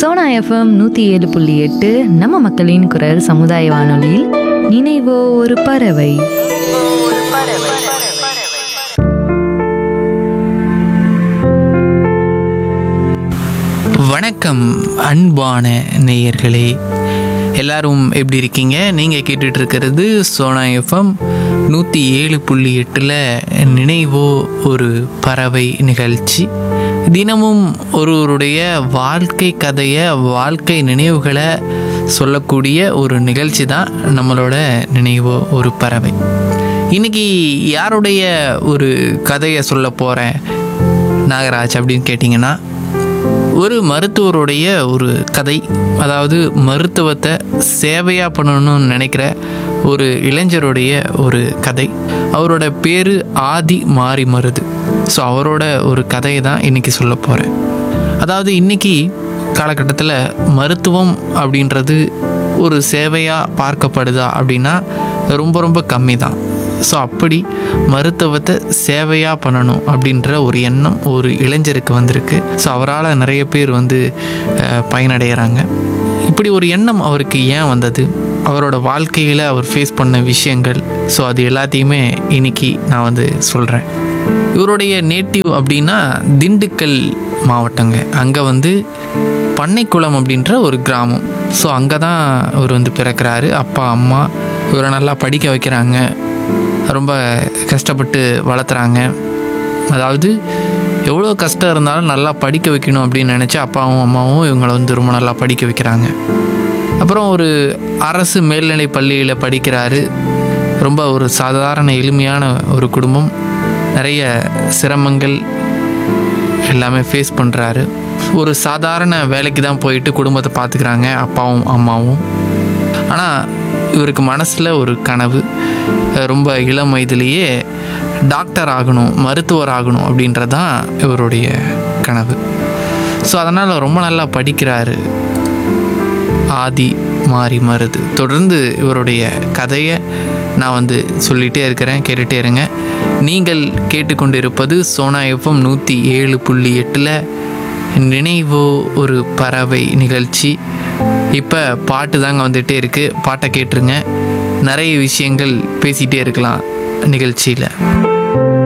Sona FM நூற்றி ஏழு புள்ளி எட்டு நம்ம மக்களின் குரல் சமுதாய வானொலியில் நினைவோ ஒரு பறவை வணக்கம் அன்பான நேயர்களே எல்லாரும் எப்படி இருக்கீங்க நீங்கள் கேட்டுட்டு இருக்கிறது சோனா எஃப்எம் நூற்றி ஏழு புள்ளி எட்டில் நினைவோ ஒரு பறவை நிகழ்ச்சி தினமும் ஒருவருடைய வாழ்க்கை கதையை வாழ்க்கை நினைவுகளை சொல்லக்கூடிய ஒரு நிகழ்ச்சி தான் நம்மளோட நினைவோ ஒரு பறவை இன்னைக்கு யாருடைய ஒரு கதையை சொல்ல போகிறேன் நாகராஜ் அப்படின்னு கேட்டிங்கன்னா ஒரு மருத்துவருடைய ஒரு கதை அதாவது மருத்துவத்தை சேவையாக பண்ணணும்னு நினைக்கிற ஒரு இளைஞருடைய ஒரு கதை அவரோட பேர் ஆதி மாறி மருது ஸோ அவரோட ஒரு கதையை தான் இன்றைக்கி சொல்ல போகிறேன் அதாவது இன்றைக்கி காலகட்டத்தில் மருத்துவம் அப்படின்றது ஒரு சேவையாக பார்க்கப்படுதா அப்படின்னா ரொம்ப ரொம்ப கம்மி தான் ஸோ அப்படி மருத்துவத்தை சேவையாக பண்ணணும் அப்படின்ற ஒரு எண்ணம் ஒரு இளைஞருக்கு வந்திருக்கு ஸோ அவரால் நிறைய பேர் வந்து அஹ், பயனடைகிறாங்க இப்படி ஒரு எண்ணம் அவருக்கு ஏன் வந்தது அவரோட வாழ்க்கையில் அவர் ஃபேஸ் பண்ண விஷயங்கள் ஸோ அது எல்லாத்தையுமே இன்னைக்கு நான் வந்து சொல்கிறேன் இவருடைய நேட்டிவ் அப்படின்னா திண்டுக்கல் மாவட்டங்க அங்கே வந்து பண்ணைக்குளம் அப்படின்ற ஒரு கிராமம் ஸோ அங்கே தான் இவர் வந்து பிறக்கிறாரு அப்பா அம்மா இவரை நல்லா படிக்க வைக்கிறாங்க ரொம்ப கஷ்டப்பட்டு வளர்த்துறாங்க அதாவது எவ்வளோ கஷ்டம் இருந்தாலும் நல்லா படிக்க வைக்கணும் அப்படின்னு நினச்சி அப்பாவும் அம்மாவும் இவங்களை வந்து ரொம்ப நல்லா படிக்க வைக்கிறாங்க அப்புறம் ஒரு அரசு மேல்நிலை பள்ளியில் படிக்கிறாரு ரொம்ப ஒரு சாதாரண எளிமையான ஒரு குடும்பம் நிறைய சிரமங்கள் எல்லாமே ஃபேஸ் பண்ணுறாரு ஒரு சாதாரண வேலைக்கு தான் போயிட்டு குடும்பத்தை பார்த்துக்கிறாங்க அப்பாவும் அம்மாவும் ஆனால் இவருக்கு மனசில் ஒரு கனவு அஹ் ரொம்ப இளம் வயதிலேயே டாக்டர் ஆகணும் மருத்துவர் ஆகணும் அப்படின்றது தான் இவருடைய கனவு ஸோ அதனால் ரொம்ப நல்லா படிக்கிறாரு ஆதி மாறி மருது தொடர்ந்து இவருடைய கதையை நான் வந்து சொல்லிகிட்டே இருக்கிறேன் கேட்டுகிட்டே இருங்க நீங்கள் கேட்டுக்கொண்டிருப்பது சோனா எஃப்எம் நூற்றி ஏழு புள்ளி எட்டில் நினைவோ ஒரு பறவை நிகழ்ச்சி இப்போ பாட்டு தாங்க வந்துகிட்டே இருக்குது பாட்டை கேட்டுருங்க நிறைய விஷயங்கள் பேசிகிட்டே இருக்கலாம் நிகழ்ச்சியில்